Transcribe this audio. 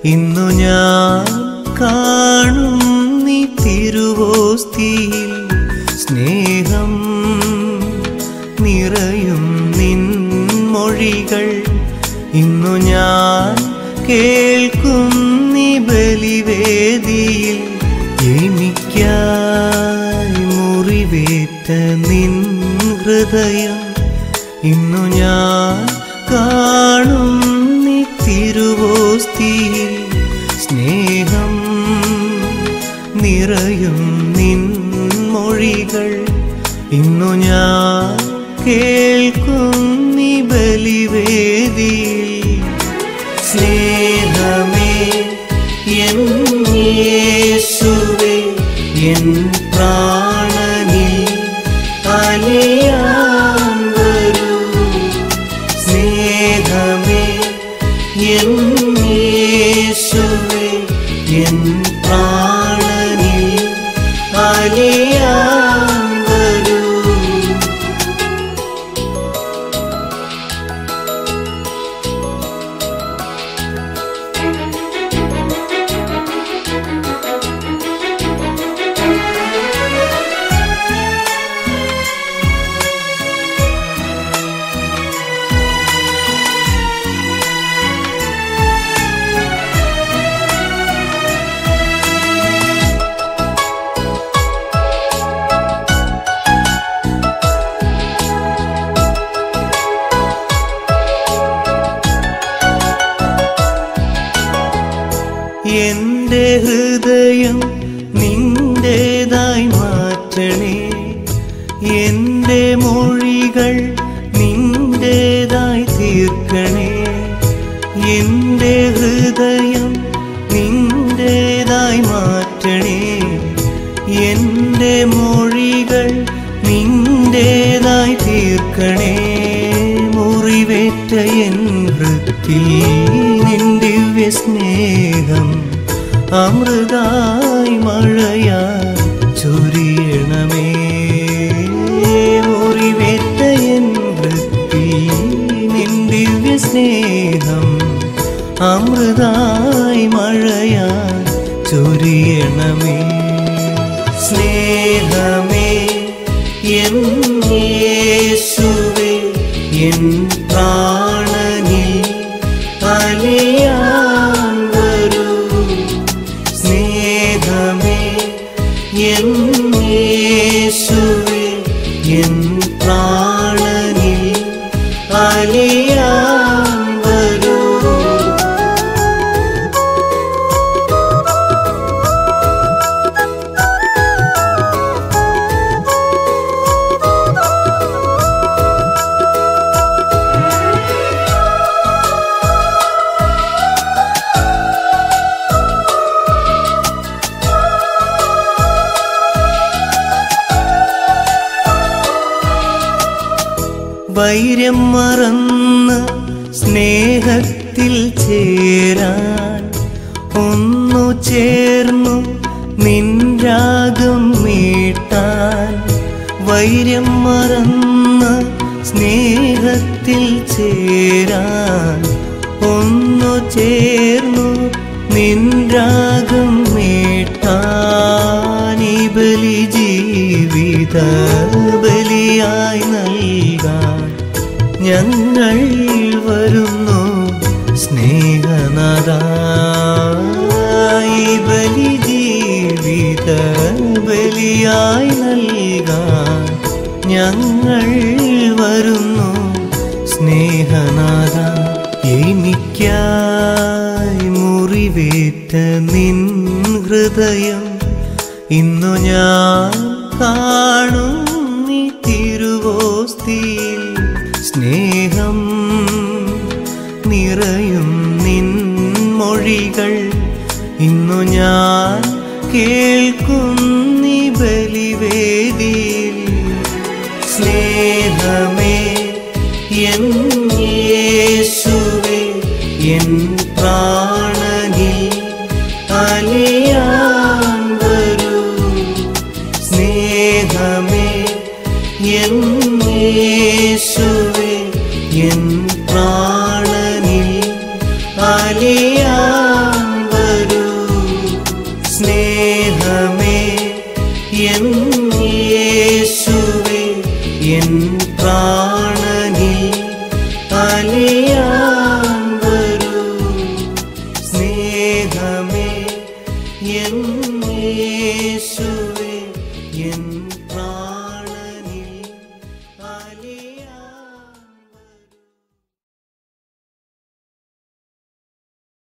ഇന്നു ഞാൻ കാണും നീ തിരുവോസ്തിയിൽ സ്നേഹം നിറയും നിൻ മൊഴികൾ ഇന്നു ഞാൻ കേൾക്കും നീ ബലിവേദിയിൽ എനിക്കായി മുറിവേറ്റ നിൻ ഹൃദയം ഇന്നു ഞാൻ കാണും നീ തിരുവോസ്തിയിൽ സ്നേഹം നിറയും നിൻ മൊഴികൾ ഇന്നു ഞാൻ കേൾക്കും നീ ബലിവേദിയിൽ സ്നേഹമേ എൻ യേശുവേ എൻ പ്രാണനിൽ അലിയാൻ വരൂ സ്നേഹമേ എൻ യേശുവേ എൻ പ്രാണനിൽ അലിയാൻ വരൂ എന്റെ ഹൃദയം നിന്റേതായി മാറ്റണേ എന്റെ മൊഴികൾ നിന്റേതായി തീർക്കണേ എന്റെ ഹൃദയം നിന്റേതായി മാറ്റണേ എന്റെ മൊഴികൾ നിന്റേതായി തീർക്കണേ മുറിവേറ്റ എൻ വൃത്തിൽ നിൻ ദിവ്യ സ്നേഹം അമൃതായി മഴയാ ചൊരിയണമേ മുറിവേറ്റ എൻ വൃത്തിൽ നിൻ ദിവ്യ സ്നേഹം അമൃതായി മഴയാ ചൊരിയണമേ സ്നേഹമേ എൻ യേശുവേ എൻ പ്രാണനിൽ അലിയാൻ വരൂ സ്നേഹമേ എൻ യേശുവേ എൻ പ്രാണനിൽ അലിയാൻ വരൂ വൈര്യം മറന്ന് സ്നേഹത്തിൽ ചേരാൻ ഒന്നു ചേർന്നു നിൻരാഗം മീട്ടാൻ വൈര്യം മറന്ന് സ്നേഹത്തിൽ ചേരാൻ ഒന്നു ചേർന്നു നിൻരാഗം മീട്ടാൻ ഈ ബലി ജീവിത ബലിയായി നൽകാൻ ഞങ്ങൾ വരുന്നു സ്നേഹനാഥായി ബലി ജീവിത ബലിയായി നൽകാൻ ഞങ്ങൾ വരുന്നു സ്നേഹനാഥ എനിക്കായി മുറിവേറ്റ നിൻ ഹൃദയം ഇന്നു ഞാൻ കാണും നീ തിരുവോസ്തിയിൽ സ്നേഹം നിറയും നിൻ മൊഴികൾ ഇന്നു ഞാൻ കേൾക്കും നീ ബലിവേദിയിൽ സ്നേഹമേ എൻ യേശുവേ എൻ പ്രാണനിൽ അലിയാൻ വരൂ സ്നേഹമേ എൻ യേശുവേ എൻ പ്രാണനിൽ അലിയാൻ എൻ യേശുവേ എൻ